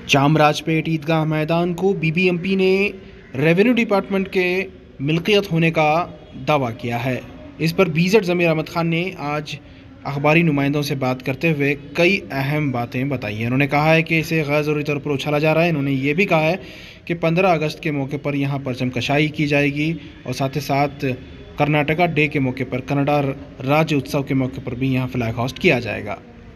चामराजपेट ईदगाह मैदान को बीबीएमपी ने रेवेन्यू डिपार्टमेंट के मिल्कियत होने का दावा किया है इस पर बीजेड ज़मीर अहमद खान ने आज अखबारी नुमाइंदों से बात करते हुए कई अहम बातें बताई हैं उन्होंने कहा है कि इसे गैर ज़रूरी तौर पर उछाला जा रहा है इन्होंने ये भी कहा है कि 15 अगस्त के मौके पर यहाँ परचम कशाई की जाएगी और साथ ही साथ कर्नाटका डे के मौके पर कन्नड़ा राज्य उत्सव के मौके पर भी यहाँ फ्लैग होस्ट किया जाएगा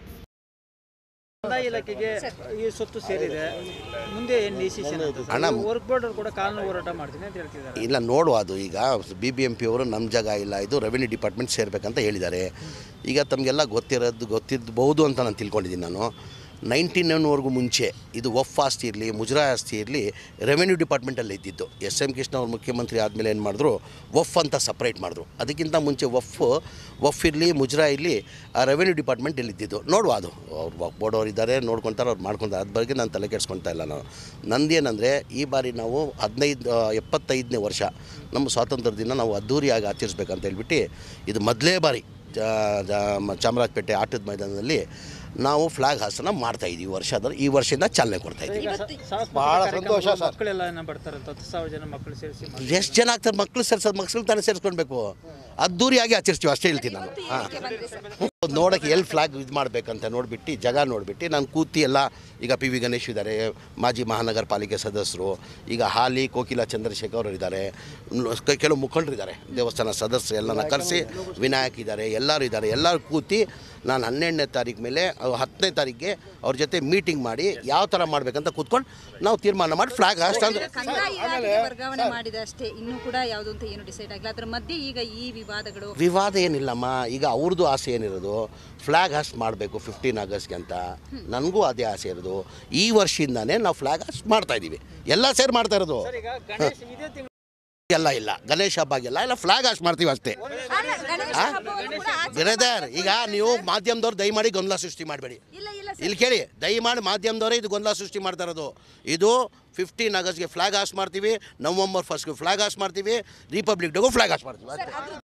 ಕಂದಾಯ ಇಲಾಖೆಗೆ ಈ ಸೊತ್ತು ಸೇರಿದೆ ಮುಂದೆ ಏನು ಡಿಸಿಷನ್ ಅಣ್ಣ, ವರ್ಕ್ ಬೋರ್ಡ್ ಕೂಡ ಕಾನೂನು ಹೋರಾಟ ಮಾಡ್ತೀನಿ ಅಂತ ಹೇಳ್ತಿದ್ದಾರೆ ಇಲ್ಲ ನೋಡುವ ಅದು ಈಗ ಬಿ ಬಿ ಎಂ ಪಿ ಅವರು ನಮ್ಮ ಜಾಗ ಇಲ್ಲ ಇದು ರೆವಿನ್ಯೂ ಡಿಪಾರ್ಟ್ಮೆಂಟ್ ಸೇರಬೇಕಂತ ಹೇಳಿದ್ದಾರೆ ಈಗ ತಮಗೆಲ್ಲ ಗೊತ್ತಿರೋದು ಗೊತ್ತಿರಬಹುದು ಅಂತ ನಾನು ತಿಳ್ಕೊಂಡಿದ್ದೀನಿ ನಾನು ನೈನ್ಟೀನ್ ನೈನ್ವರೆಗೂ ಮುಂಚೆ ಇದು ವಫ್ ಆಸ್ತಿ ಇರಲಿ ಮುಜರಾಯಿ ಆಸ್ತಿ ಇರಲಿ ರೆವೆನ್ಯೂ ಡಿಪಾರ್ಟ್ಮೆಂಟಲ್ಲಿ ಇದ್ದಿದ್ದು ಎಸ್ ಎಂ ಕೃಷ್ಣ ಅವ್ರು ಮುಖ್ಯಮಂತ್ರಿ ಆದಮೇಲೆ ಏನು ಮಾಡಿದ್ರು ವಫ್ ಅಂತ ಸಪ್ರೇಟ್ ಮಾಡಿದ್ರು ಅದಕ್ಕಿಂತ ಮುಂಚೆ ವಫ್ ವಫ್ ಇರಲಿ ಮುಜರಾ ಇರಲಿ ಆ ರೆವೆನ್ಯೂ ಡಿಪಾರ್ಟ್ಮೆಂಟಲ್ಲಿ ಇದ್ದಿದ್ದು ನೋಡುವ ಅದು ಅವ್ರು ವಫ್ ಬೋರ್ಡ್ ಅವ್ರು ಇದ್ದಾರೆ ನೋಡ್ಕೊತಾರೆ ಅವ್ರು ಮಾಡ್ಕೊತಾರೆ ಅದ್ರ ಬಗ್ಗೆ ನಾನು ತಲೆ ಕೆಡ್ಸ್ಕೊಳ್ತಾ ಇಲ್ಲ ನಾನು ನಂದೇನೆಂದರೆ ಈ ಬಾರಿ ನಾವು ಹದಿನೈದು ಎಪ್ಪತ್ತೈದನೇ ವರ್ಷ ನಮ್ಮ ಸ್ವಾತಂತ್ರ್ಯ ದಿನ ನಾವು ಅದ್ಧೂರಿಯಾಗಿ ಆಚರಿಸ್ಬೇಕಂತ ಹೇಳ್ಬಿಟ್ಟು ಇದು ಮೊದಲೇ ಬಾರಿ ಜ- ಜ- ಮ- ಚಾಮರಾಜಪೇಟೆ ಆಟದ ಮೈದಾನದಲ್ಲಿ ನಾವು ಫ್ಲಾಗ್ ಹಾಸನ ಮಾಡ್ತಾ ಇದ್ದೀವಿ ಈ ವರ್ಷ ಈ ವರ್ಷದಿಂದ ಚಾಲನೆ ಕೊಡ್ತಾ ಇದ್ದೀವಿ ಬಹಳ ಸಂತೋಷ ಮಕ್ಕಳೆಲ್ಲ ಏನೋ ಬರ್ತಾರೆ ಅಂತ ಹತ್ತು ಸಾವಿರ ಜನ ಮಕ್ಕಳು ಸೇರಿಸಿ ಎಷ್ಟು ಜನ ಆಗ್ತಾರೆ ಮಕ್ಕಳು ಸೇರ್ಸೋದು ಮಕ್ಕಳು ತಾನೇ ಸೇರಿಸ್ಕೊಳ್ಬೇಕು ಅದ್ದೂರಿಯಾಗಿ ಆಚರಿಸ್ತೀವಿ ಅಷ್ಟೇ ಹೇಳ್ತೀನಿ ನಾನು ಹಾಂ ನೋಡೋಕ್ಕೆ ಎಲ್ಲಿ ಫ್ಲಾಗ್ ಇದು ಮಾಡಬೇಕಂತ ನೋಡಿಬಿಟ್ಟು ಜಾಗ ನೋಡಿಬಿಟ್ಟು ನಾನು ಕೂತಿ ಎಲ್ಲ ಈಗ ಪಿ ವಿ ಗಣೇಶ್ ಇದ್ದಾರೆ ಮಾಜಿ ಮಹಾನಗರ ಪಾಲಿಕೆ ಸದಸ್ಯರು ಈಗ ಹಾಲಿ ಕೋಕಿಲ ಚಂದ್ರಶೇಖರ್ ಅವರು ಇದ್ದಾರೆ ಕ- ಕೆಲವು ಮುಖಂಡರು ಇದ್ದಾರೆ ದೇವಸ್ಥಾನ ಸದಸ್ಯರು ಎಲ್ಲನ ಕರೆಸಿ ವಿನಾಯಕ್ ಇದ್ದಾರೆ ಎಲ್ಲರೂ ಇದ್ದಾರೆ ಎಲ್ಲರೂ ಕೂತಿ ನಾನು ಹನ್ನೆರಡನೇ ತಾರೀಕು ಮೇಲೆ ಅಹ್, ಹತ್ತನೇ ತಾರೀಕಿಗೆ ಅವ್ರ ಜೊತೆ ಮೀಟಿಂಗ್ ಮಾಡಿ ಯಾವ ಥರ ಮಾಡಬೇಕಂತ ಕೂತ್ಕೊಂಡು ನಾವು ತೀರ್ಮಾನ ಮಾಡಿ ಫ್ಲಾಗ್ ಅಷ್ಟಂದ್ರೆ ಕಂದಾಯ ಇಲಾಖೆಗೆ ವರ್ಗಾವಣೆ ಮಾಡಿದೆ ಅಷ್ಟೇ ಇನ್ನೂ ಕೂಡ ಯಾವುದು ಅಂತ ಏನು ಡಿಸೈಡ್ ಆಗಿಲ್ಲ ಅದ್ರ ಮಧ್ಯೆ ಈಗ ಈ ವಿವಾದಗಳು ವಿವಾದ ಏನಿಲ್ಲಮ್ಮ ಈಗ ಅವ್ರದ್ದು ಆಸೆ ಏನಿರೋದು ಫ್ಲ್ಯಾಗ್ ಹಾಸ್ಟ್ ಮಾಡಬೇಕು ಫಿಫ್ಟೀನ್ ಆಗಸ್ಟ್ಗೆ ಅಂತ ನನಗೂ ಅದೇ ಆಸೆ ಇರೋದು ಈ ವರ್ಷದಿಂದಾನೇ ನಾವು ಫ್ಲ್ಯಾಗ್ ಹಾಸ್ಟ್ ಮಾಡ್ತಾ ಇದ್ದೀವಿ ಎಲ್ಲ ಸೇರಿ ಮಾಡ್ತಾ ಇರೋದು ಈಗ ಗಣೇಶ್ ಇದೇ ತಿಂಗಳು ಎಲ್ಲ ಇಲ್ಲ ಗಣೇಶ ಹಬ್ಬಗೆಲ್ಲ ಎಲ್ಲ ಫ್ಲ್ಯಾಗ್ ಹಾಸ್ಟ್ ಮಾಡ್ತೀವಿ ಅಷ್ಟೇ ಗಣೇಶ ಹಬ್ಬವನ್ನು ಕೂಡ ಆಚರಣೆ ಬ್ರದರ್ ಈಗ ನೀವು ಮಾಧ್ಯಮದವ್ರು ದಯಮಾಡಿ ಗೊಂದಲ ಸೃಷ್ಟಿ ಮಾಡಬೇಡಿ ಇಲ್ಲ ಇಲ್ಲ ಇಲ್ಲಿ ಕೇಳಿ ದಯಮಾಡಿ ಮಾಧ್ಯಮದವರೇ ಇದು ಗೊಂದಲ ಸೃಷ್ಟಿ ಮಾಡ್ತಾ ಇರೋದು ಇದು ಫಿಫ್ಟೀನ್ ಆಗಸ್ಟ್ಗೆ ಫ್ಲಾಗ್ ಹಾಸ್ಟ್ ಮಾಡ್ತೀವಿ ನವಂಬರ್ ಫಸ್ಟ್ಗೆ ಫ್ಲಾಗ್ ಹಾಸ್ಟ್ ಮಾಡ್ತೀವಿ ರಿಪಬ್ಲಿಕ್ ಡೇಗೂ ಫ್ಲಾಗ್ ಹಾಸ್ಟ್ ಮಾಡ್ತೀವಿ ಅಷ್ಟೇ.